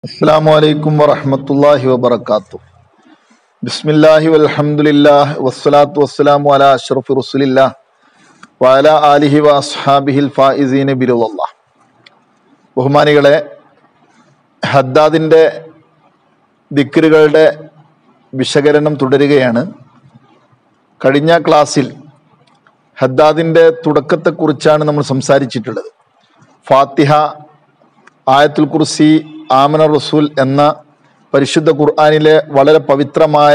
അസ്സാം വലൈക്കും വറഹമത്തല്ലാഹി വബർക്കാത്തു ബിസ്മില്ലാഹി വൽഹംദുലില്ലാഹ് വസ്സലാത്തു വസ്സലാമു അലാ അഷ്റഫി റസുലില്ലാ വഅല ആലിഹി വ അസ്ഹാബിഹിൽ ഫായിസീന ബിരുദല്ലാ ബഹുമാനികളെ ഹദ്ദാദിൻ്റെ ദിക്റുകളുടെ വിശകലനം തുടരുകയാണ് കഴിഞ്ഞ ക്ലാസ്സിൽ ഹദ്ദാദിൻ്റെ തുടക്കത്തെക്കുറിച്ചാണ് നമ്മൾ സംസാരിച്ചിട്ടുള്ളത് ഫാത്തിഹ ആയത്തുൽ കുർസി ആമന റസൂൽ എന്ന പരിശുദ്ധ ഖുർആാനിലെ വളരെ പവിത്രമായ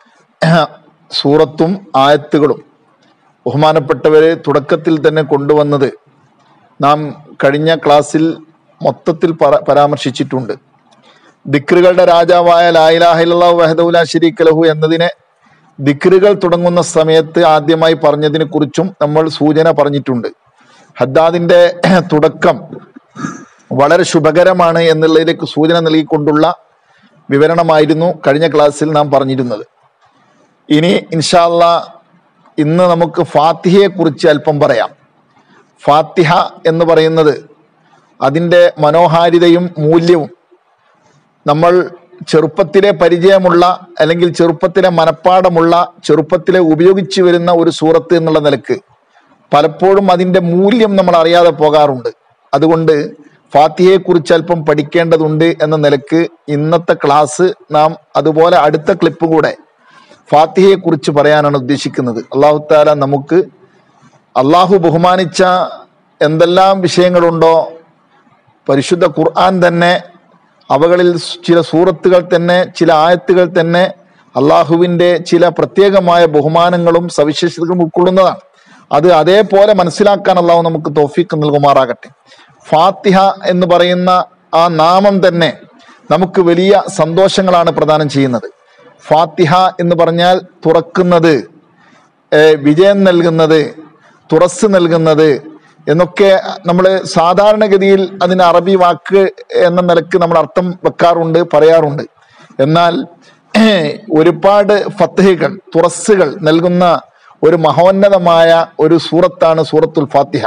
സൂറത്തും ആയത്തുകളും ബഹുമാനപ്പെട്ടവരെ തുടക്കത്തിൽ തന്നെ കൊണ്ടുവന്നത് നാം കഴിഞ്ഞ ക്ലാസ്സിൽ മൊത്തത്തിൽ പര പരാമർശിച്ചിട്ടുണ്ട് ദിക്റുകളുടെ രാജാവായ ലായിലാഹില്ലാ വഹദുല ഷരീഖ് ലഹു എന്നതിനെ ദിക്റുകൾ തുടങ്ങുന്ന സമയത്ത് ആദ്യമായി പറഞ്ഞതിനെ കുറിച്ചും നമ്മൾ സൂചന പറഞ്ഞിട്ടുണ്ട് ഹദ്ദാദിന്റെ തുടക്കം വളരെ ശുഭകരമാണ് എന്നുള്ളതിലേക്ക് സൂചന നൽകിക്കൊണ്ടുള്ള വിവരണമായിരുന്നു കഴിഞ്ഞ ക്ലാസ്സിൽ നാം പറഞ്ഞിരുന്നത് ഇനി ഇൻഷാല്ല ഇന്ന് നമുക്ക് ഫാത്തിഹയെ കുറിച്ച് അല്പം പറയാം ഫാത്തിഹ എന്ന് പറയുന്നത് അതിൻ്റെ മനോഹാരിതയും മൂല്യവും നമ്മൾ ചെറുപ്പത്തിലെ പരിചയമുള്ള അല്ലെങ്കിൽ ചെറുപ്പത്തിലെ മനപ്പാടമുള്ള ചെറുപ്പത്തിലെ ഉപയോഗിച്ചു വരുന്ന ഒരു സൂറത്ത് എന്നുള്ള നിലക്ക് പലപ്പോഴും അതിൻ്റെ മൂല്യം നമ്മൾ അറിയാതെ പോകാറുണ്ട് അതുകൊണ്ട് ഫാത്തിഹയെ കുറിച്ച് അല്പം പഠിക്കേണ്ടതുണ്ട് എന്ന നിലക്ക് ഇന്നത്തെ ക്ലാസ് നാം അതുപോലെ അടുത്ത ക്ലിപ്പ് കൂടെ ഫാത്തിഹയെ കുറിച്ച് പറയാനാണ് ഉദ്ദേശിക്കുന്നത് അള്ളാഹു താല നമുക്ക് അള്ളാഹു ബഹുമാനിച്ച എന്തെല്ലാം വിഷയങ്ങളുണ്ടോ പരിശുദ്ധ ഖുർആൻ തന്നെ അവകളിൽ ചില സൂറത്തുകൾ തന്നെ ചില ആയത്തുകൾ തന്നെ അള്ളാഹുവിൻ്റെ ചില പ്രത്യേകമായ ബഹുമാനങ്ങളും സവിശേഷതകളും ഉൾക്കൊള്ളുന്നതാണ് അത് അതേപോലെ മനസ്സിലാക്കാൻ അള്ളാഹു നമുക്ക് തോഫീക്ക് നൽകുമാറാകട്ടെ ഫാത്തിഹ എന്ന് പറയുന്ന ആ നാമം തന്നെ നമുക്ക് വലിയ സന്തോഷങ്ങളാണ് പ്രദാനം ചെയ്യുന്നത് ഫാത്തിഹ എന്ന് പറഞ്ഞാൽ തുറക്കുന്നത് ഏർ വിജയം നൽകുന്നത് തുറസ് നൽകുന്നത് എന്നൊക്കെ നമ്മൾ സാധാരണഗതിയിൽ അതിന് അറബി വാക്ക് എന്ന നിലക്ക് നമ്മൾ അർത്ഥം വെക്കാറുണ്ട് പറയാറുണ്ട് എന്നാൽ ഒരുപാട് ഫത്തഹകൾ തുറസ്സുകൾ നൽകുന്ന ഒരു മഹോന്നതമായ ഒരു സൂറത്താണ് സൂറത്തുൽ ഫാത്തിഹ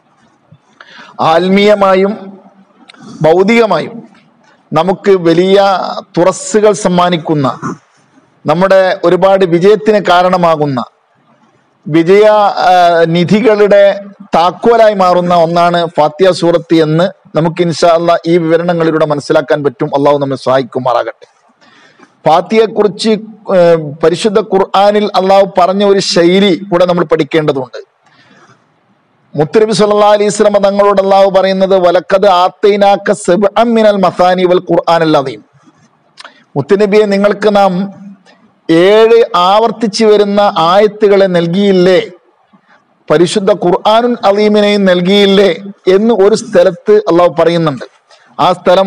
ആത്മീയമായും ഭൗതികമായും നമുക്ക് വലിയ തുറസ്സുകൾ സമ്മാനിക്കുന്ന നമ്മുടെ ഒരുപാട് വിജയത്തിന് കാരണമാകുന്ന വിജയ ആ, നിധികളുടെ താക്കോലായി മാറുന്ന ഒന്നാണ് ഫാത്തിയ സൂറത്ത് എന്ന് നമുക്ക് ഇൻഷാല്ല ഈ വിവരണങ്ങളിലൂടെ മനസ്സിലാക്കാൻ പറ്റും അള്ളാഹു നമ്മെ സഹായിക്കുമാറാകട്ടെ ഫാത്തിയെ കുറിച്ച് പരിശുദ്ധ ഖുർആാനിൽ അള്ളാഹു പറഞ്ഞ ഒരു ശൈലി കൂടെ നമ്മൾ പഠിക്കേണ്ടതുണ്ട് മുത്തനബി സല്ലാ അലൈഹി സ്വലമ തങ്ങളോട് അള്ളാഹു പറയുന്നത് വലക്കത് ആത്തൈനാക്ക സബ്അം മിനൽ മസാനി വൽ ഖുർആൻ അല്ലാതെയും മുത്തനബിയെ നിങ്ങൾക്ക് നാം ഏഴ് ആവർത്തിച്ചു വരുന്ന ആയത്തുകളെ നൽകിയില്ലേ പരിശുദ്ധ ഖുർആാനുൻ അലീമിനെയും നൽകിയില്ലേ എന്ന് ഒരു സ്ഥലത്ത് അള്ളാഹു പറയുന്നുണ്ട് ആ സ്ഥലം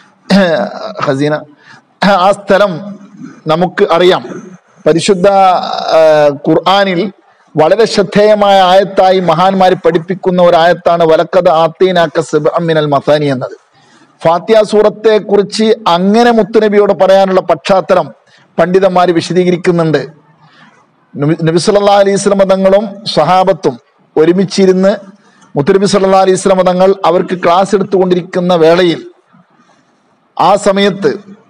ഹസീന ആ സ്ഥലം നമുക്ക് അറിയാം പരിശുദ്ധ ആ, ഖുർആാനിൽ വളരെ ശ്രദ്ധേയമായ ആയത്തായി മഹാന്മാർ പഠിപ്പിക്കുന്ന ഒരു ആയത്താണ് വലക്കത് ആത്തീനാക്ക സിബഅമിനൽ മസാനി എന്നത് ഫാത്തിയ സൂറത്തെ കുറിച്ച് അങ്ങനെ മുത്തുനബിയോട് പറയാനുള്ള പശ്ചാത്തലം പണ്ഡിതന്മാർ വിശദീകരിക്കുന്നുണ്ട് നബി- നബി സല്ലാ അലൈഹി സ്വലമ തങ്ങളും സ്വഹാബത്തും ഒരുമിച്ചിരുന്ന് മുത്തുനബി സല്ലാ അലൈഹി സ്വലമ തങ്ങൾ അവർക്ക് ക്ലാസ് എടുത്തുകൊണ്ടിരിക്കുന്ന വേളയിൽ ആ സമയത്ത്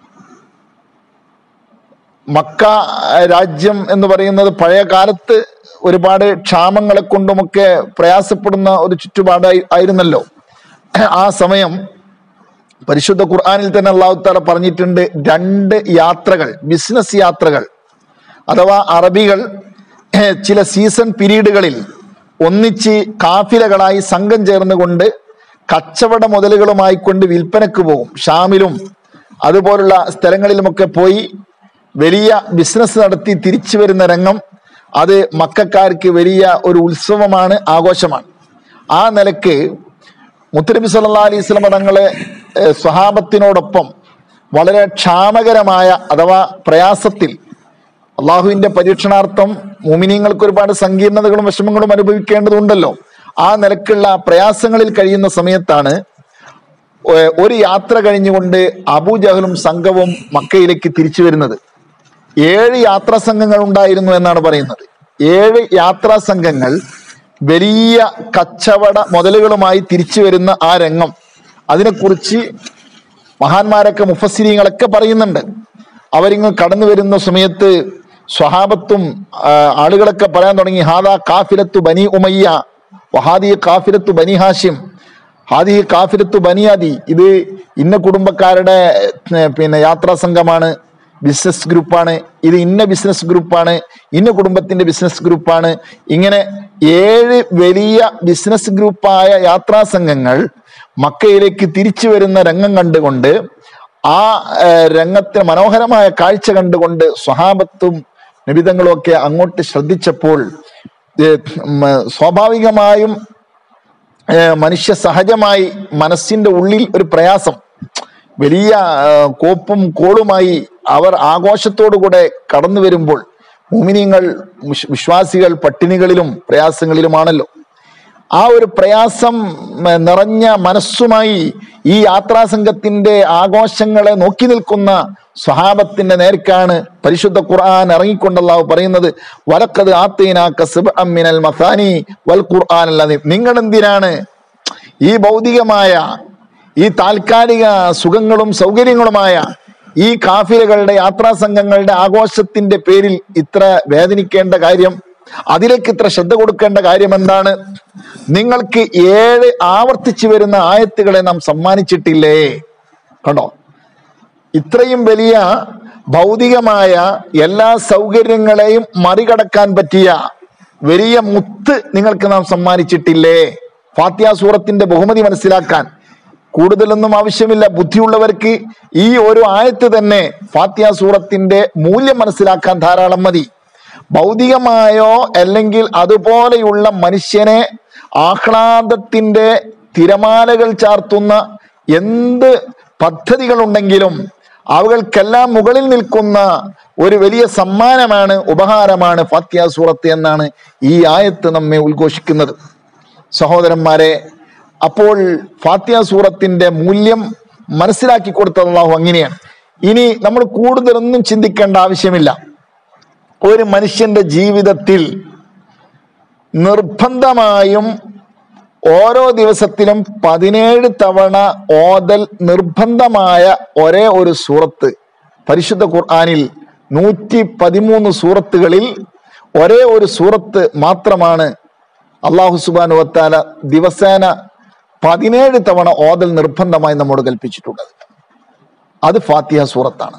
മക്ക രാജ്യം എന്ന് പറയുന്നത് പഴയ കാലത്ത് ഒരുപാട് ക്ഷാമങ്ങളെ കൊണ്ടുമൊക്കെ പ്രയാസപ്പെടുന്ന ഒരു ചുറ്റുപാടായി ആയിരുന്നല്ലോ ആ സമയം പരിശുദ്ധ ഖുർആാനിൽ തന്നെ അള്ളാഹു താല പറഞ്ഞിട്ടുണ്ട് രണ്ട് യാത്രകൾ ബിസിനസ് യാത്രകൾ അഥവാ അറബികൾ ചില സീസൺ പീരീഡുകളിൽ ഒന്നിച്ച് കാഫിലകളായി സംഘം ചേർന്നുകൊണ്ട് കച്ചവട മുതലുകളുമായി കൊണ്ട് വിൽപ്പനക്ക് പോകും ഷാമിലും അതുപോലുള്ള സ്ഥലങ്ങളിലുമൊക്കെ പോയി വലിയ ബിസിനസ് നടത്തി തിരിച്ചു വരുന്ന രംഗം അത് മക്കാർക്ക് വലിയ ഒരു ഉത്സവമാണ് ആഘോഷമാണ് ആ നിലക്ക് മുത്തനബി സല്ലാ അലൈഹി സ്വലമ തങ്ങളെ ഏഹ്, സ്വഹാബത്തിനോടൊപ്പം വളരെ ക്ഷാമകരമായ അഥവാ പ്രയാസത്തിൽ അള്ളാഹുവിന്റെ പരീക്ഷണാർത്ഥം മുമിനിങ്ങൾക്ക് ഒരുപാട് സങ്കീർണതകളും വിഷമങ്ങളും അനുഭവിക്കേണ്ടതുണ്ടല്ലോ ആ നിലക്കുള്ള പ്രയാസങ്ങളിൽ കഴിയുന്ന സമയത്താണ് ഏഹ്, ഒരു യാത്ര കഴിഞ്ഞുകൊണ്ട് അബൂജഹലും സംഘവും മക്കയിലേക്ക് തിരിച്ചു വരുന്നത് ഏഴ് യാത്രാ സംഘങ്ങൾ ഉണ്ടായിരുന്നു എന്നാണ് പറയുന്നത് ഏഴ് യാത്രാ സംഘങ്ങൾ വലിയ കച്ചവട മുതലുകളുമായി തിരിച്ചു വരുന്ന ആ രംഗം അതിനെക്കുറിച്ച് മഹാന്മാരൊക്കെ മുഫസ്സിരിങ്ങളൊക്കെ പറയുന്നുണ്ട് അവരിങ്ങ് കടന്നു വരുന്ന സമയത്ത് സ്വഹാബത്തും ആ, ആളുകളൊക്കെ പറയാൻ തുടങ്ങി ഹാദാ കാഫിലത്തു ബനി ഉമയ്യ വഹാദി കാഫിലത്തു ബനി ഹാഷിം ഹാദി കാഫിലത്തു ബനിയാദി ഇത് ഇന്ന കുടുംബക്കാരുടെ ഏർ, പിന്നെ യാത്രാ സംഘമാണ് ബിസിനസ് ഗ്രൂപ്പാണ് ഇത് ഇന്ന ബിസിനസ് ഗ്രൂപ്പാണ് ഇന്ന കുടുംബത്തിന്റെ ബിസിനസ് ഗ്രൂപ്പാണ് ഇങ്ങനെ ഏഴ് വലിയ ബിസിനസ് ഗ്രൂപ്പായ യാത്രാ സംഘങ്ങൾ മക്കയിലേക്ക് തിരിച്ചു വരുന്ന രംഗം കണ്ടുകൊണ്ട് ആ ഏർ, രംഗത്തിന് മനോഹരമായ കാഴ്ച കണ്ടുകൊണ്ട് സ്വഹാബത്തും നിബിതങ്ങളും ഒക്കെ അങ്ങോട്ട് ശ്രദ്ധിച്ചപ്പോൾ ഏർ, ഉം, സ്വാഭാവികമായും ഏഹ് മനുഷ്യ സഹജമായി മനസ്സിന്റെ ഉള്ളിൽ ഒരു പ്രയാസം വലിയ ഏഹ് കോപ്പും കോളുമായി അവർ ആഘോഷത്തോടുകൂടെ കടന്നു വരുമ്പോൾ മുമിനിങ്ങൾ വിശ്- വിശ്വാസികൾ പട്ടിണികളിലും പ്രയാസങ്ങളിലുമാണല്ലോ ആ ഒരു പ്രയാസം ഉം, നിറഞ്ഞ മനസ്സുമായി ഈ യാത്രാ സംഘത്തിന്റെ ആഘോഷങ്ങളെ നോക്കി നിൽക്കുന്ന സ്വഹാബത്തിന്റെ നേർക്കാണ് പരിശുദ്ധ ഖുർആൻ ഇറങ്ങിക്കൊണ്ടല്ലാഹു പറയുന്നത് വലക്കത് ആത്തീനാക്ക സിബ്അം മിനൽ മസാനി വൽ ഖുർആൻ അല്ലാതെ നിങ്ങൾ എന്തിനാണ് ഈ ഭൗതികമായ ഈ താൽക്കാലിക സുഖങ്ങളും സൗകര്യങ്ങളുമായ ഈ കാഫിലുകളുടെ യാത്രാ സംഘങ്ങളുടെ ആഘോഷത്തിന്റെ പേരിൽ ഇത്ര വേദനിക്കേണ്ട കാര്യം അതിലേക്ക് ഇത്ര ശ്രദ്ധ കൊടുക്കേണ്ട കാര്യം എന്താണ് നിങ്ങൾക്ക് ഏഴ് ആവർത്തിച്ചു വരുന്ന ആയത്തുകളെ നാം സമ്മാനിച്ചിട്ടില്ലേ കണ്ടോ ഇത്രയും വലിയ ഭൗതികമായ എല്ലാ സൗകര്യങ്ങളെയും മറികടക്കാൻ പറ്റിയ വലിയ മുത്ത് നിങ്ങൾക്ക് നാം സമ്മാനിച്ചിട്ടില്ലേ ഫാത്തിയ സൂറത്തിന്റെ ബഹുമതി മനസ്സിലാക്കാൻ കൂടുതലൊന്നും ആവശ്യമില്ല ബുദ്ധിയുള്ളവർക്ക് ഈ ഒരു ആയത്ത് തന്നെ ഫാത്തിയ സൂറത്തിന്റെ മൂല്യം മനസ്സിലാക്കാൻ ധാരാളം മതി ഭൗതികമായോ അല്ലെങ്കിൽ അതുപോലെയുള്ള മനുഷ്യനെ ആഹ്ലാദത്തിന്റെ തിരമാലകൾ ചാർത്തുന്ന എന്ത് പദ്ധതികളുണ്ടെങ്കിലും അവകൾക്കെല്ലാം മുകളിൽ നിൽക്കുന്ന ഒരു വലിയ സമ്മാനമാണ് ഉപഹാരമാണ് ഫാത്തിയ സൂറത്ത് എന്നാണ് ഈ ആയത്ത് നമ്മെ ഉദ്ഘോഷിക്കുന്നത് സഹോദരന്മാരെ അപ്പോൾ ഫാത്തിയ സൂറത്തിന്റെ മൂല്യം മനസ്സിലാക്കി കൊടുത്തത് അള്ളാഹു അങ്ങനെയാണ് ഇനി നമ്മൾ കൂടുതലൊന്നും ചിന്തിക്കേണ്ട ആവശ്യമില്ല ഒരു മനുഷ്യന്റെ ജീവിതത്തിൽ നിർബന്ധമായും ഓരോ ദിവസത്തിലും പതിനേഴ് തവണ ഓതൽ നിർബന്ധമായ ഒരേ ഒരു സൂറത്ത് പരിശുദ്ധ ഖുർആനിൽ നൂറ്റി പതിമൂന്ന് സൂറത്തുകളിൽ ഒരേ ഒരു സൂറത്ത് മാത്രമാണ് അള്ളാഹു സുബാനു വത്താല ദിവസേന പതിനേഴ് തവണ ഓതൽ നിർബന്ധമായി നമ്മോട് കൽപ്പിച്ചിട്ടുള്ളത് അത് ഫാത്തിഹ സൂറത്താണ്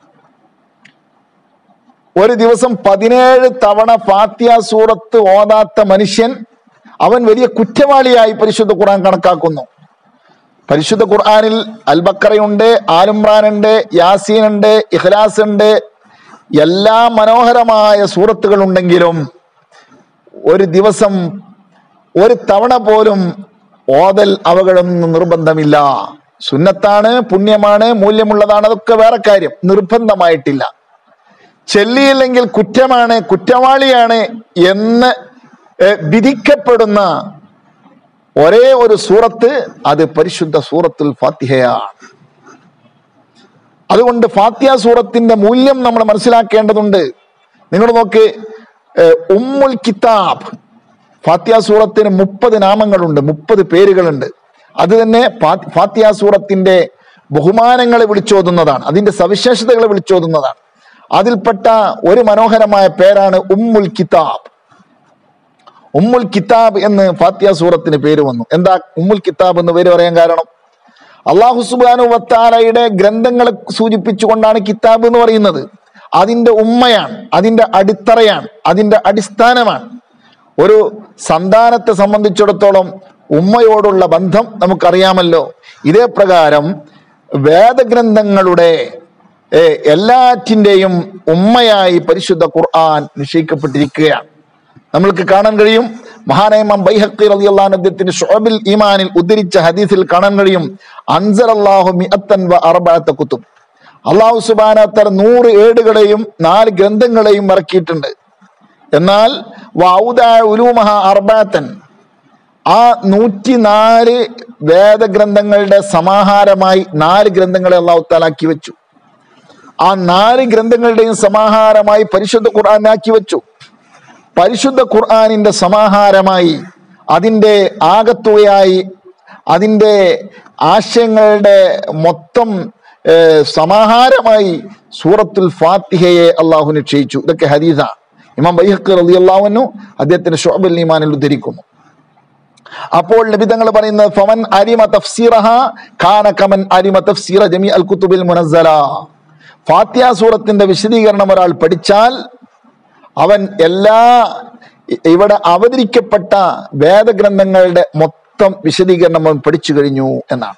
ഒരു ദിവസം പതിനേഴ് തവണ ഫാത്തിയ സൂറത്ത് ഓതാത്ത മനുഷ്യൻ അവൻ വലിയ കുറ്റവാളിയായി പരിശുദ്ധ ഖുർആൻ കണക്കാക്കുന്നു പരിശുദ്ധ ഖുർആനിൽ അൽബക്കറയുണ്ട് ആലുംറാനുണ്ട് യാസീൻ ഉണ്ട് ഇഖ്ലാസ് ഉണ്ട് എല്ലാ മനോഹരമായ സൂറത്തുകൾ ഉണ്ടെങ്കിലും ഒരു ദിവസം ഒരു തവണ പോലും ഓതൽ അവകളൊന്നും നിർബന്ധമില്ല സുന്നത്താണ് പുണ്യമാണ് മൂല്യമുള്ളതാണ് അതൊക്കെ വേറെ കാര്യം നിർബന്ധമായിട്ടില്ല ചെല്ലിയില്ലെങ്കിൽ കുറ്റമാണ് കുറ്റവാളിയാണ് എന്ന് ഏഹ്, വിധിക്കപ്പെടുന്ന ഒരേ ഒരു സൂറത്ത് അത് പരിശുദ്ധ സൂറത്തുൽ ഫാത്തിഹയാണ് അതുകൊണ്ട് ഫാത്തിഹ സൂറത്തിന്റെ മൂല്യം നമ്മൾ മനസ്സിലാക്കേണ്ടതുണ്ട് നിങ്ങൾ നോക്ക് ഏഹ്, ഉമ്മുൽ കിതാബ് ഫാത്തിഹ സൂറത്തിന് മുപ്പത് നാമങ്ങളുണ്ട് മുപ്പത് പേരുകളുണ്ട് അത് തന്നെ ഫാ- ഫാത്തിഹ സൂറത്തിന്റെ ബഹുമാനങ്ങളെ വിളിച്ചോതുന്നതാണ് അതിന്റെ സവിശേഷതകളെ വിളിച്ചോതുന്നതാണ് അതിൽപ്പെട്ട ഒരു മനോഹരമായ പേരാണ് ഉമ്മുൽ കിതാബ് ഉമ്മുൽ കിതാബ് എന്ന് ഫാത്തിഹ സൂറത്തിന് പേര് വന്നു എന്താ ഉമ്മുൽ കിതാബ് എന്ന് പേര് പറയാൻ കാരണം അള്ളാഹു സുബാനു വത്താലയുടെ ഗ്രന്ഥങ്ങളെ സൂചിപ്പിച്ചുകൊണ്ടാണ് കിതാബ് എന്ന് പറയുന്നത് അതിന്റെ ഉമ്മയാണ് അതിന്റെ അടിത്തറയാണ് അതിന്റെ അടിസ്ഥാനമാണ് ഒരു സന്താനത്തെ സംബന്ധിച്ചിടത്തോളം ഉമ്മയോടുള്ള ബന്ധം നമുക്കറിയാമല്ലോ ഇതേ പ്രകാരം വേദഗ്രന്ഥങ്ങളുടെ ഏ, എല്ലാറ്റിന്റെയും ഉമ്മയായി പരിശുദ്ധ ഖുർആൻ നിശ്ചയിക്കപ്പെട്ടിരിക്കുകയാണ് നമ്മൾക്ക് കാണാൻ കഴിയും മഹാനൈമം ബൈഹഖി റളിയല്ലാഹു അൻഹു അദ്ദേഹത്തിന്റെ ഷുഅബിൽ ഈമാനിൽ ഉദ്ധരിച്ച ഹദീസിൽ കാണാൻ കഴിയും അൻസർ അല്ലാഹു മിഅത്തൻ വ അർബഅത കുത്തുബ് അള്ളാഹു സുബാനത്തർ നൂറ് ഏടുകളെയും നാല് ഗ്രന്ഥങ്ങളെയും ഇറക്കിയിട്ടുണ്ട് എന്നാൽ വൗദ ഉലൂമഹ അർബാത്തൻ ആ നൂറ്റിനാല് വേദഗ്രന്ഥങ്ങളുടെ സമാഹാരമായി നാല് ഗ്രന്ഥങ്ങളെ അള്ളാഹു താലാക്കി വെച്ചു ആ നാല് ഗ്രന്ഥങ്ങളുടെയും സമാഹാരമായി പരിശുദ്ധ ഖുർആനാക്കി വെച്ചു പരിശുദ്ധ ഖുർആനിന്റെ സമാഹാരമായി അതിന്റെ ആകത്തുകയായി അതിൻ്റെ ആശയങ്ങളുടെ മൊത്തം ഏഹ്, സമാഹാരമായി സൂറത്തുൽ ഫാത്തിഹയെ അള്ളാഹു നിശ്ചയിച്ചു ഇതൊക്കെ ഹദീസ ഇമാം ബൈഹഖ് റളിയല്ലാഹു അദ്ദേഹത്തിന്റെ ഷുഅബുൽ ഈമാനിൽ ഉദ്ധരിക്കുന്നു അപ്പോൾ നബിതങ്ങൾ പറയുന്നത് ഫമൻ അരിമ തഫ്സീറഹ കാന കമൻ അരിമ തഫ്സീറ ജമീ അൽ കുത്തുബിൽ മുനസ്സല ഫാത്തിഹ സൂറത്തിന്റെ വിശദീകരണം ഒരാൾ പഠിച്ചാൽ അവൻ എല്ലാ ഇ- ഇവിടെ അവതരിക്കപ്പെട്ട വേദഗ്രന്ഥങ്ങളുടെ മൊത്തം വിശദീകരണം അവൻ പഠിച്ചു കഴിഞ്ഞു എന്നാണ്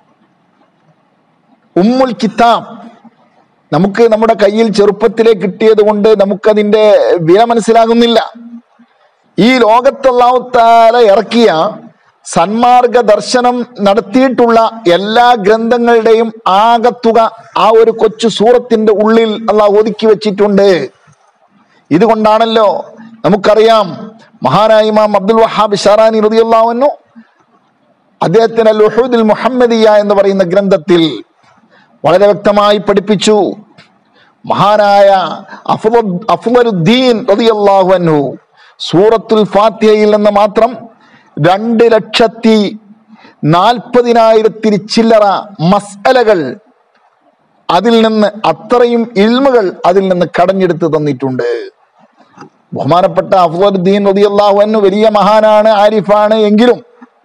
ഉമ്മുൽ കിതാബ് നമുക്ക് നമ്മുടെ കയ്യിൽ ചെറുപ്പത്തിലെ കിട്ടിയത് കൊണ്ട് നമുക്കതിന്റെ വില മനസ്സിലാകുന്നില്ല ഈ ലോകത്തല്ലാത്താല ഇറക്കിയ സന്മാർഗ ദർശനം നടത്തിയിട്ടുള്ള എല്ലാ ഗ്രന്ഥങ്ങളുടെയും ആകത്തുക ആ ഒരു കൊച്ചു സൂറത്തിന്റെ ഉള്ളിൽ അള്ളാഹ് ഒതുക്കി വെച്ചിട്ടുണ്ട് ഇതുകൊണ്ടാണല്ലോ നമുക്കറിയാം മഹാനായ ഇമാം അബ്ദുൽ വഹാബ് ഷാറാനി റളിയല്ലാഹു അദ്ദേഹത്തിന് ലുഹൂദുൽ മുഹമ്മദിയ എന്ന് പറയുന്ന ഗ്രന്ഥത്തിൽ വളരെ വ്യക്തമായി പഠിപ്പിച്ചു മഹാനായ അഫ്ള- അഫ്ളലുദ്ദീൻ റളിയല്ലാഹു അൻഹു സൂറത്തുൽ ഫാത്തിഹയിൽ നിന്ന് മാത്രം രണ്ട് ലക്ഷത്തി നാൽപ്പതിനായിരത്തിന് ചില്ലറ മസ്അലകൾ അതിൽ നിന്ന് അത്രയും ഇൽമുകൾ അതിൽ നിന്ന് കടഞ്ഞെടുത്ത് തന്നിട്ടുണ്ട് ബഹുമാനപ്പെട്ട അഫ്ലുദ്ദീൻ റളിയല്ലാഹു അൻഹു വലിയ മഹാനാണ് ആരിഫാണ് എങ്കിലും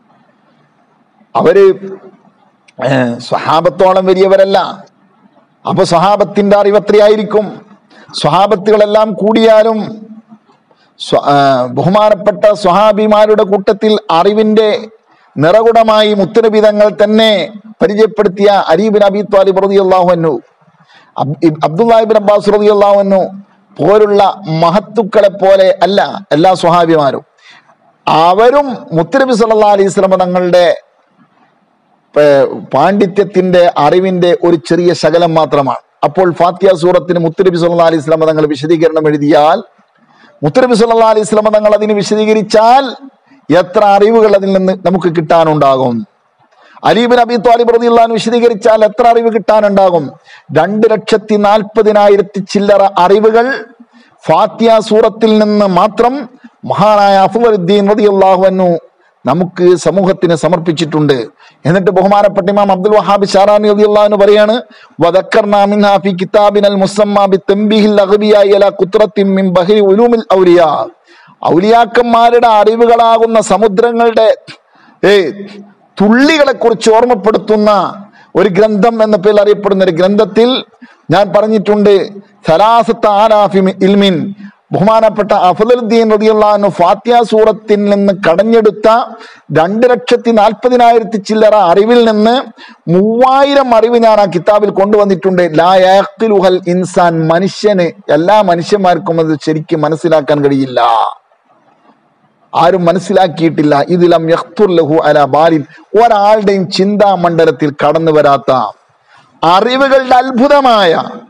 അവര് ഏഹ്, സ്വഹാബത്തോളം വലിയവരല്ല അപ്പൊ സ്വഹാബത്തിന്റെ അറിവ് എത്രയായിരിക്കും സ്വഹാബത്തുകളെല്ലാം കൂടിയാലും സ്വ- ആ, ബഹുമാനപ്പെട്ട സ്വഹാബിമാരുടെ കൂട്ടത്തിൽ അറിവിന്റെ നിറകുടമായി മുത്തനബിതങ്ങൾ തന്നെ പരിചയപ്പെടുത്തിയ അരീബിൻ അബി ത്വാലിബ് റളിയല്ലാഹു അൻഹു അബ്- ഇബ് അബ്ദുല്ലാഹിബിൻ അബ്ബാസ് റളിയല്ലാഹു അൻഹു പോലുള്ള മഹത്തുക്കളെ പോലെ അല്ല എല്ലാ സ്വഹാബിമാരും അവരും മുത്തനബി സല്ലല്ലാഹു അലൈഹി വസല്ലം തങ്ങളുടെ ഏർ, പാണ്ഡിത്യത്തിന്റെ അറിവിന്റെ ഒരു ചെറിയ ശകലം മാത്രമാണ് അപ്പോൾ ഫാത്തിയ സൂറത്തിന് മുത്തനബി സല്ലല്ലാഹു അലൈഹി വസല്ലം തങ്ങൾ വിശദീകരണം എഴുതിയാൽ മുത്തനബി സല്ലല്ലാഹു അലൈഹി വസല്ലം തങ്ങൾ അതിന് വിശദീകരിച്ചാൽ എത്ര അറിവുകൾ അതിൽ നിന്ന് നമുക്ക് കിട്ടാനുണ്ടാകും അലീബിൻ അബി ത്വാലിബ് റളിയല്ലാഹു അൻഹു വിശദീകരിച്ചാൽ എത്ര അറിവ് കിട്ടാനുണ്ടാകും രണ്ട് ലക്ഷത്തി നാൽപ്പതിനായിരത്തി ചില്ലറ അറിവുകൾ ഫാത്തിയ സൂറത്തിൽ നിന്ന് മാത്രം മഹാനായ അഫ്ലുദ്ദീൻ റളിയല്ലാഹു അൻഹു നമുക്ക് സമൂഹത്തിന് സമർപ്പിച്ചിട്ടുണ്ട് എന്നിട്ട് ബഹുമാനപ്പെട്ട ഇമാം അബ്ദുൽ വഹാബ് ഷാറാനി റളിയല്ലാഹു അൻഹു പറയാണ് വദക്കർനാ മിൻഹാ ഫി കിതാബിനൽ മുസമ്മ ബിത്തംബീഹിൽ അഗ്ബിയായി അലാ ഖുത്രത്തിൻ മിൻ ബഹരി ഉലൂമിൽ ഔലിയാ ഔലിയാക്കന്മാരുടെ അറിവുകളാകുന്ന സമുദ്രങ്ങളുടെ ഏ തുള്ളികളെ കുറിച്ച് ഓർമ്മപ്പെടുത്തുന്ന ഒരു ഗ്രന്ഥം എന്ന പേരിൽ അറിയപ്പെടുന്ന ഒരു ഗ്രന്ഥത്തിൽ ഞാൻ പറഞ്ഞിട്ടുണ്ട് സലാസത്ത് ആലാഫി മി- ഇൽമിൻ ബഹുമാനപ്പെട്ട അഫദുദ്ദീൻ റളിയല്ലാഹു ഫാത്തിയ സൂറത്തിൽ നിന്ന് കടഞ്ഞെടുത്ത രണ്ട് ലക്ഷത്തി നാൽപ്പതിനായിരത്തി ചില്ലറ അറിവിൽ നിന്ന് മൂവായിരം അറിവ് ഞാൻ ആ കിതാബിൽ കൊണ്ടുവന്നിട്ടുണ്ട് ലാ യഖ്ലുഹൽ ഇൻസാൻ മനുഷ്യന് എല്ലാ മനുഷ്യന്മാർക്കും അത് ശരിക്കും മനസ്സിലാക്കാൻ കഴിയില്ല ആരും മനസ്സിലാക്കിയിട്ടില്ല ഇതിലം യഖ്തുർ ലഹു അല ബാലിൻ ഒരാളുടെയും ചിന്താ മണ്ഡലത്തിൽ കടന്നു വരാത്ത അറിവുകളുടെ അത്ഭുതമായ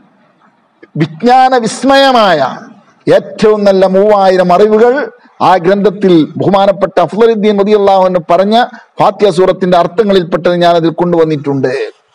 വിജ്ഞാന വിസ്മയമായ ഏറ്റവും നല്ല മൂവായിരം അറിവുകൾ ആ ഗ്രന്ഥത്തിൽ ബഹുമാനപ്പെട്ട അഫ്ലുദ്ദീൻ റളിയല്ലാഹു പറഞ്ഞ ഫാത്തിയ സൂറത്തിന്റെ അർത്ഥങ്ങളിൽപ്പെട്ടത് ഞാൻ അതിൽ കൊണ്ടുവന്നിട്ടുണ്ട്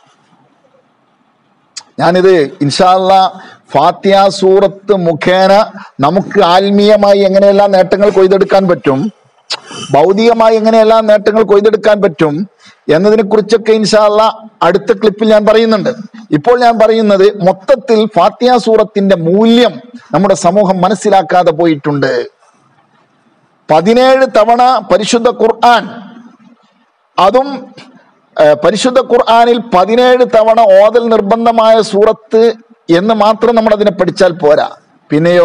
ഞാനിത് ഇൻഷാല്ല ഫാത്തിയ സൂറത്ത് മുഖേന നമുക്ക് ആത്മീയമായി എങ്ങനെയെല്ലാം നേട്ടങ്ങൾ കൊയ്തെടുക്കാൻ പറ്റും ഭൗതികമായി എങ്ങനെയെല്ലാം നേട്ടങ്ങൾ കൊയ്തെടുക്കാൻ പറ്റും എന്നതിനെ കുറിച്ചൊക്കെ ഇൻഷാല്ല അടുത്ത ക്ലിപ്പിൽ ഞാൻ പറയുന്നുണ്ട് ഇപ്പോൾ ഞാൻ പറയുന്നത് മൊത്തത്തിൽ ഫാത്തിയ സൂറത്തിന്റെ മൂല്യം നമ്മുടെ സമൂഹം മനസ്സിലാക്കാതെ പോയിട്ടുണ്ട് പതിനേഴ് തവണ പരിശുദ്ധ ഖുർആൻ അതും ഏഹ്, പരിശുദ്ധ ഖുർആനിൽ പതിനേഴ് തവണ ഓതൽ നിർബന്ധമായ സൂറത്ത് എന്ന് മാത്രം നമ്മൾ അതിനെ പഠിച്ചാൽ പോരാ പിന്നെയോ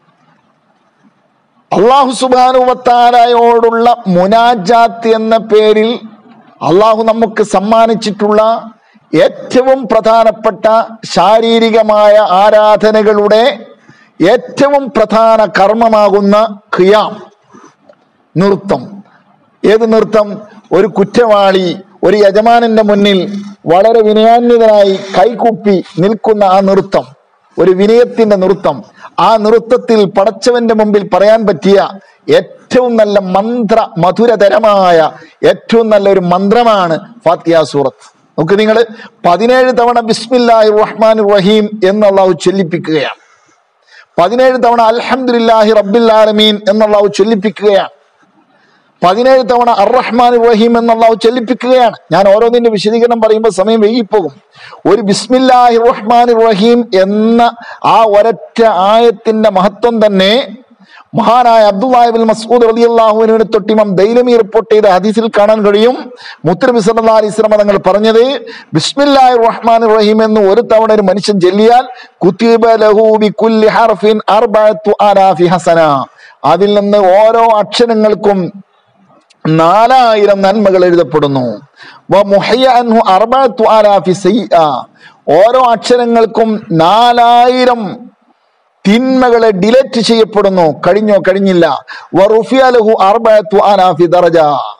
അള്ളാഹു സുബാനുവത്താലയോടുള്ള മുനാജാത്ത് എന്ന പേരിൽ അള്ളാഹു നമുക്ക് സമ്മാനിച്ചിട്ടുള്ള ഏറ്റവും പ്രധാനപ്പെട്ട ശാരീരികമായ ആരാധനകളുടെ ഏറ്റവും പ്രധാന കർമ്മമാകുന്ന ഖിയാം നൃത്തം ഏത് നൃത്തം ഒരു കുറ്റവാളി ഒരു യജമാനന്റെ മുന്നിൽ വളരെ വിനയാന്വിതനായി കൈകൂപ്പി നിൽക്കുന്ന ആ നൃത്തം ഒരു വിനയത്തിന്റെ നൃത്തം ആ നൃത്തത്തിൽ പടച്ചവന്റെ മുമ്പിൽ പറയാൻ പറ്റിയ ഏറ്റവും നല്ല മന്ത്ര മധുരതരമായ ഏറ്റവും നല്ല ഒരു മന്ത്രമാണ് ഫാത്തിയ സൂറത്ത് നമുക്ക് നിങ്ങൾ പതിനേഴ് തവണ ബിസ്മില്ലാഹി റഹ്മാൻ റഹീം എന്ന് അള്ളാഹു ചൊല്ലിപ്പിക്കുകയാണ് പതിനേഴ് തവണ അൽഹംദുലില്ലാഹി റബ്ബിൽ ആലമീൻ എന്ന് അള്ളാഹു ചൊല്ലിപ്പിക്കുകയാണ് പതിനേഴ് തവണ അർ റഹ്മാൻ റഹീം എന്ന് അള്ളാഹു ചെല്ലിപ്പിക്കുകയാണ് ഞാൻ ഓരോന്നിന്റെ വിശദീകരണം പറയുമ്പോൾ സമയം വൈകിപ്പോകും ഒരു ബിസ്മില്ലാഹി റഹ്മാൻ റഹീം എന്ന ആ ഒരൊറ്റ ആയത്തിന്റെ മഹത്വം തന്നെ മഹാനായ അബ്ദുല്ലാഹിബിൻ മസൂദ് റലി അള്ളാഹുവിനെ തൊട്ടിമം ദൈലമി റിപ്പോർട്ട് ചെയ്ത ഹദീസിൽ കാണാൻ കഴിയും മുത്തനബി സല്ലാ അലൈഹി സ്വലമ തങ്ങൾ പറഞ്ഞത് ബിസ്മില്ലാഹി റഹ്മാൻ റഹീം എന്ന് ഒരു തവണ ഒരു മനുഷ്യൻ ചൊല്ലിയാൽ കുത്തിബ ലഹു ബികുല്ലി ഹർഫിൻ അർബഅത്തു ആലാഫി ഹസന അതിൽ നിന്ന് ഓരോ അക്ഷരങ്ങൾക്കും നാലായിരം നന്മകൾ എഴുതപ്പെടുന്നു വ മുഹയ്യ അൻഹു അർബഅത്തു ആലാഫി സയ്യിഅ. ഓരോ അക്ഷരങ്ങൾക്കും നാലായിരം തിന്മകളെ ഡിലറ്റ് ചെയ്യപ്പെടുന്നു കഴിഞ്ഞോ കഴിഞ്ഞില്ല വ റുഫിയ ലഹു അർബഅത്തു ആലാഫി ദറജ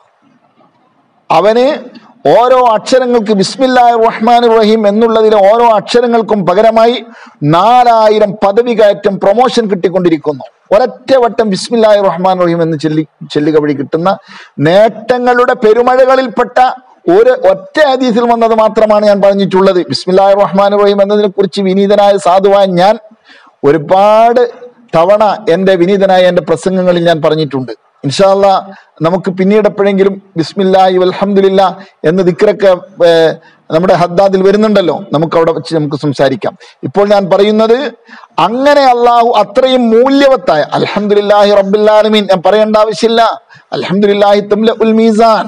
അവന് ഓരോ അക്ഷരങ്ങൾക്ക് ബിസ്മില്ലാഹി റഹ്മാൻ റഹീം എന്നുള്ളതിലെ ഓരോ അക്ഷരങ്ങൾക്കും പകരമായി നാലായിരം പദവി കയറ്റം പ്രൊമോഷൻ കിട്ടിക്കൊണ്ടിരിക്കുന്നു ഒരൊറ്റ വട്ടം ബിസ്മില്ലാഹി റഹ്മാൻ റഹീം എന്ന് ചൊല്ലി ചൊല്ലുക വഴി കിട്ടുന്ന നേട്ടങ്ങളുടെ പെരുമഴകളിൽപ്പെട്ട ഒരു ഒറ്റ ഹദീസിൽ വന്നത് മാത്രമാണ് ഞാൻ പറഞ്ഞിട്ടുള്ളത് ബിസ്മില്ലാഹി റഹ്മാൻ റഹീം എന്നതിനെ കുറിച്ച് വിനീതനായ സാധുവായ ഞാൻ ഒരുപാട് തവണ എന്റെ വിനീതനായ എന്റെ പ്രസംഗങ്ങളിൽ ഞാൻ പറഞ്ഞിട്ടുണ്ട് ഇൻഷാല്ല നമുക്ക് പിന്നീട് എപ്പോഴെങ്കിലും ബിസ്മില്ലാഹി അൽഹംദുലില്ല എന്ന ദിക്റൊക്കെ ഏർ, നമ്മുടെ ഹദ്ദാദിൽ വരുന്നുണ്ടല്ലോ നമുക്ക് അവിടെ വെച്ച് നമുക്ക് സംസാരിക്കാം ഇപ്പോൾ ഞാൻ പറയുന്നത് അങ്ങനെ അള്ളാഹു അത്രയും മൂല്യവത്തായ അൽഹംദുലില്ലാഹി റബ്ബുല്ലാലമീൻ ഞാൻ പറയേണ്ട ആവശ്യമില്ല അൽഹംദുലില്ലാഹി തംല ഉൽ മീസാൻ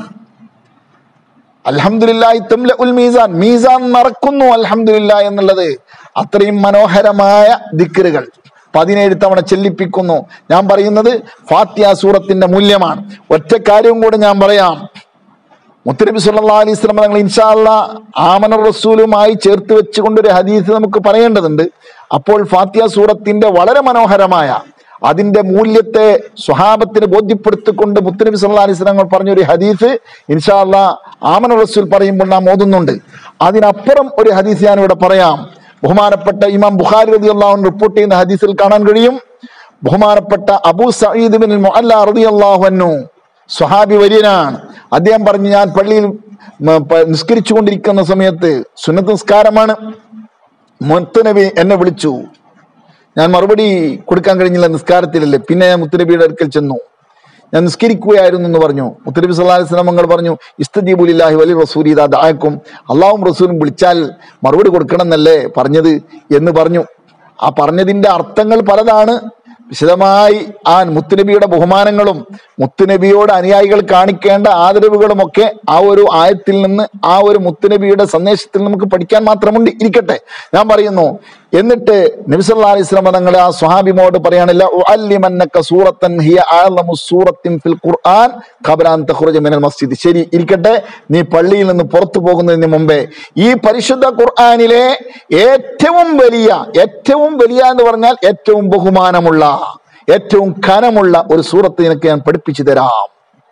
അൽഹംദുലില്ലാഹി തംല ഉൽ മീസാൻ മീസാൻ നടക്കുന്നു അൽഹംദുലില്ലാ എന്നുള്ളത് അത്രയും മനോഹരമായ ദിക്റുകൾ പതിനേഴ് തവണ ചെല്ലിപ്പിക്കുന്നു ഞാൻ പറയുന്നത് ഫാത്തിയ സൂറത്തിന്റെ മൂല്യമാണ് ഒറ്റ കാര്യവും കൂടെ ഞാൻ പറയാം മുത്തനബി സല്ലാ അലൈഹി സ്വലം തങ്ങൾ ഇൻഷാല്ല ആമന റസൂലുമായി ചേർത്ത് വെച്ചുകൊണ്ട് ഒരു ഹദീസ് നമുക്ക് പറയേണ്ടതുണ്ട് അപ്പോൾ ഫാത്തിയ സൂറത്തിന്റെ വളരെ മനോഹരമായ അതിന്റെ മൂല്യത്തെ സ്വഹാബത്തിന് ബോധ്യപ്പെടുത്തിക്കൊണ്ട് മുത്തനബി സല്ലാ അലൈഹി സ്വലങ്ങൾ പറഞ്ഞൊരു ഹദീസ് ഇൻഷാല്ല ആമന റസൂൽ പറയുമ്പോൾ നാം ഓതുന്നുണ്ട് അതിനപ്പുറം ഒരു ഹദീസ് ഞാൻ ഇവിടെ പറയാം ബഹുമാനപ്പെട്ട ഇമാം ബുഖാരി റതി അള്ളാഹു റിപ്പോർട്ട് ചെയ്യുന്ന ഹദീസിൽ കാണാൻ കഴിയും ബഹുമാനപ്പെട്ട അബൂ സഈദ് ബിൻ മുഅല്ല റളിയല്ലാഹു അൻഹു സ്വഹാബി വര്യനാണ് അദ്ദേഹം പറഞ്ഞു ഞാൻ പള്ളിയിൽ മ, പ- നിസ്കരിച്ചുകൊണ്ടിരിക്കുന്ന സമയത്ത് സുന്നത്ത് നിസ്കാരമാണ് മുത്തുനബി എന്നെ വിളിച്ചു ഞാൻ മറുപടി കൊടുക്കാൻ കഴിഞ്ഞില്ല നിസ്കാരത്തിലല്ലേ പിന്നെ ഞാൻ മുത്തുനബിയുടെ അടുക്കൽ ചെന്നു ഞാൻ നിസ്കരിക്കുകയായിരുന്നു എന്ന് പറഞ്ഞു മുത്തനബി സല്ലല്ലാഹു അലൈഹി വസല്ലം മങ്ങൾ പറഞ്ഞു ഇസ്തജീബുലില്ലാഹി വലി റസൂലി ഇദാ ദഅക്കും അള്ളാഹും റസൂലും വിളിച്ചാൽ മറുപടി കൊടുക്കണം എന്നല്ലേ പറഞ്ഞത് എന്ന് പറഞ്ഞു ആ പറഞ്ഞതിന്റെ അർത്ഥങ്ങൾ പലതാണ് വിശദമായി ആ മുത്തുനബിയുടെ ബഹുമാനങ്ങളും മുത്തുനബിയോട് അനുയായികൾ കാണിക്കേണ്ട ആദരവുകളും ഒക്കെ ആ ഒരു ആയത്തിൽ നിന്ന് ആ ഒരു മുത്തുനബിയുടെ സന്ദേശത്തിൽ നമുക്ക് പഠിക്കാൻ മാത്രമുണ്ട് ഇരിക്കട്ടെ ഞാൻ പറയുന്നു എന്നിട്ട് നബിസല്ലാ അലൈഹി സ്വലം തങ്ങളെ ആ സ്വഹാബിമോട് പറയാനില്ല ഉഅല്ലിമന്നക സൂറത്തൻ ഹിയ അഅലമു സൂറത്തിൻ ഫിൽ ഖുർആൻ ഖബല അൻ തഖ്റുജ മിനൽ മസ്ജിദ് ശരി ഇരിക്കട്ടെ നീ പള്ളിയിൽ നിന്ന് പുറത്തു പോകുന്നതിന് മുമ്പേ ഈ പരിശുദ്ധ ഖുർആനിലെ ഏറ്റവും വലിയ ഏറ്റവും വലിയ എന്ന് പറഞ്ഞാൽ ഏറ്റവും ബഹുമാനമുള്ള ഏറ്റവും ഖനമുള്ള ഒരു സൂറത്ത് നിനക്ക് ഞാൻ പഠിപ്പിച്ചു തരാം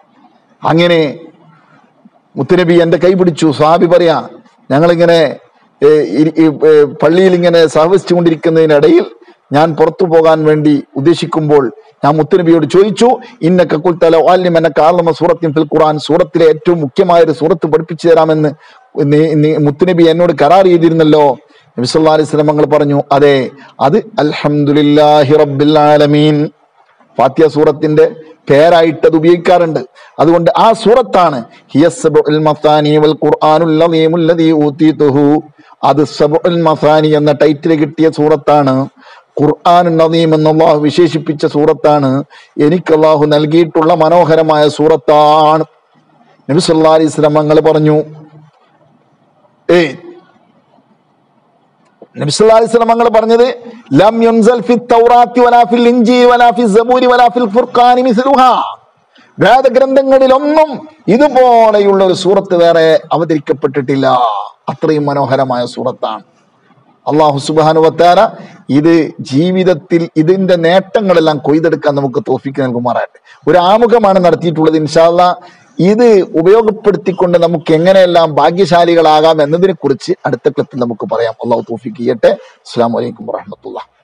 അങ്ങനെ മുത്തുനബി എന്റെ കൈ പിടിച്ചു സ്വാമി പറയാ ഞങ്ങളിങ്ങനെ ഏ, ഇരി- ഈ, ഏ, പള്ളിയിൽ ഇങ്ങനെ സഹവസിച്ചുകൊണ്ടിരിക്കുന്നതിനിടയിൽ ഞാൻ പുറത്തു പോകാൻ വേണ്ടി ഉദ്ദേശിക്കുമ്പോൾ ഞാൻ മുത്തുനബിയോട് ചോദിച്ചു ഇന്നക്ക കുൽത്തല വാല്യം എന്നെ കാർലമ സൂറത്തിൻ ഫിൽ ഖുർആൻ സൂറത്തിലെ ഏറ്റവും മുഖ്യമായ ഒരു സൂറത്ത് പഠിപ്പിച്ചു തരാമെന്ന് നീ- നീ- മുത്തുനബി എന്നോട് കരാർ ചെയ്തിരുന്നല്ലോ നബി സല്ലല്ലാഹു അലൈഹി വസല്ലം തങ്ങൾ പറഞ്ഞു അതെ അത് അൽഹംദുലില്ലാഹി റബ്ബിൽ ആലമീൻ ഫാത്തിയ സൂറത്തിന്റെ പേരായിട്ട് അത് ഉപയോഗിക്കാറുണ്ട് അതുകൊണ്ട് ആ സൂറത്താണ് ഹിയസ്സബുൽ മസാനി വൽ ഖുർആനുൽ അളീമുൽ ലദീ ഊതീതുഹു അത് സബുൽ മസാനി എന്ന ടൈറ്റിൽ കിട്ടിയ സൂറത്താണ് ഖുർആൻ നദീം എന്ന് അള്ളാഹു വിശേഷിപ്പിച്ച സൂറത്താണ് എനിക്ക് അള്ളാഹു നൽകിയിട്ടുള്ള മനോഹരമായ സൂറത്താണ് നബി സല്ലല്ലാഹു അലൈഹി വസല്ലം തങ്ങൾ പറഞ്ഞു ഏയ് നബി സല്ലല്ലാഹു അലൈഹി വസല്ലം തങ്ങൾ പറഞ്ഞത് ലം യുൻസൽ ഫി തൗറാത്തി വലാ ഫിൽ ഇൻജീൽ വലാ ഫി സബൂരി വലാ ഫിൽ ഫുർഖാനി മിസ്ലുഹാ വേദഗ്രന്ഥങ്ങളിലൊന്നും ഇതുപോലെയുള്ള ഒരു സൂറത്ത് വേറെ അവതരിക്കപ്പെട്ടിട്ടില്ല അത്രയും മനോഹരമായ സൂറത്താണ് അള്ളാഹു സുബാനു വത്താര ഇത് ജീവിതത്തിൽ ഇതിന്റെ നേട്ടങ്ങളെല്ലാം കൊയ്തെടുക്കാൻ നമുക്ക് തോഫിക്ക് നൽകുമാറാട്ടെ ഒരു ആമുഖമാണ് നടത്തിയിട്ടുള്ളത് ഇൻഷാല്ല ഇത് ഉപയോഗപ്പെടുത്തിക്കൊണ്ട് നമുക്ക് എങ്ങനെയെല്ലാം ഭാഗ്യശാലികളാകാം എന്നതിനെ കുറിച്ച് അടുത്ത ക്ലിപ്പിൽ നമുക്ക് പറയാം അള്ളാഹു തോഫിക്ക് ചെയ്യട്ടെ അസ്സാം വലൈക്കും വാഹമത്തുള്ള